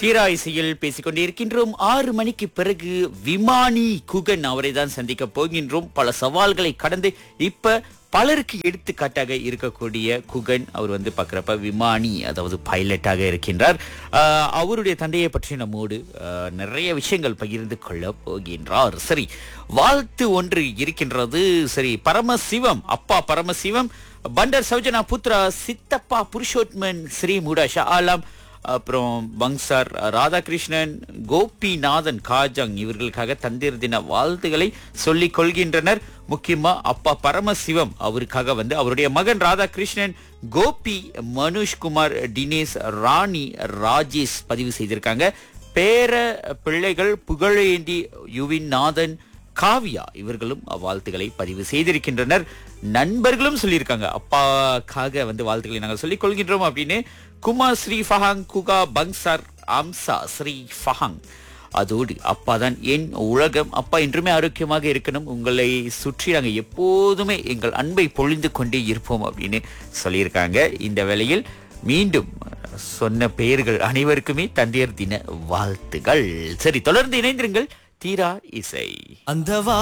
தீரா இசையில் பேசிக் கொண்டிருக்கின்றோம் ஆறு மணிக்கு பிறகு விமானி குகன் அவரை தான் சந்திக்க போகின்றோம் பல சவால்களை கடந்து இப்ப பலருக்கு எடுத்துக்காட்டாக இருக்கக்கூடிய குகன் அவர் வந்து பார்க்குறப்ப விமானி அதாவது பைலட்டாக இருக்கின்றார் ஆஹ் அவருடைய தந்தையை பற்றி நம்மோடு ஆஹ் நிறைய விஷயங்கள் பகிர்ந்து கொள்ள போகின்றார் சரி வாழ்த்து ஒன்று இருக்கின்றது சரி பரமசிவம் அப்பா பரமசிவம் பண்டர் சௌஜனா புத்ரா சித்தப்பா புருஷோத்மன் ஸ்ரீ மூடா ஷா ஆலம் அப்புறம் பங்சார் ராதாகிருஷ்ணன் கோபிநாதன் காஜாங் இவர்களுக்காக தந்தையர் தின வாழ்த்துக்களை சொல்லிக் கொள்கின்றனர் முக்கியமா அப்பா பரமசிவம் அவருக்காக வந்து அவருடைய மகன் ராதாகிருஷ்ணன் கோபி மனுஷ்குமார் தினேஷ் ராணி ராஜேஷ் பதிவு செய்திருக்காங்க பேர பிள்ளைகள் புகழேந்தி யுவின் நாதன் காவியா இவர்களும் வாழ்த்துக்களை பதிவு செய்திருக்கின்றனர் நண்பர்களும் சொல்லியிருக்காங்க அப்பாக்காக வந்து வாழ்த்துக்களை நாங்கள் சொல்லிக் கொள்கின்றோம் அப்படின்னு குமார் ஸ்ரீ ஃபஹாங் குகா பங்சார் அம்சா ஸ்ரீ ஃபஹாங் அதோடு அப்பா தான் என் உலகம் அப்பா என்றுமே ஆரோக்கியமாக இருக்கணும் உங்களை சுற்றி நாங்கள் எப்போதுமே எங்கள் அன்பை பொழிந்து கொண்டே இருப்போம் அப்படின்னு சொல்லியிருக்காங்க இந்த வேளையில் மீண்டும் சொன்ன பெயர்கள் அனைவருக்குமே தந்தையர் தின வாழ்த்துகள் சரி தொடர்ந்து இணைந்திருங்கள் தீரா இசை அந்த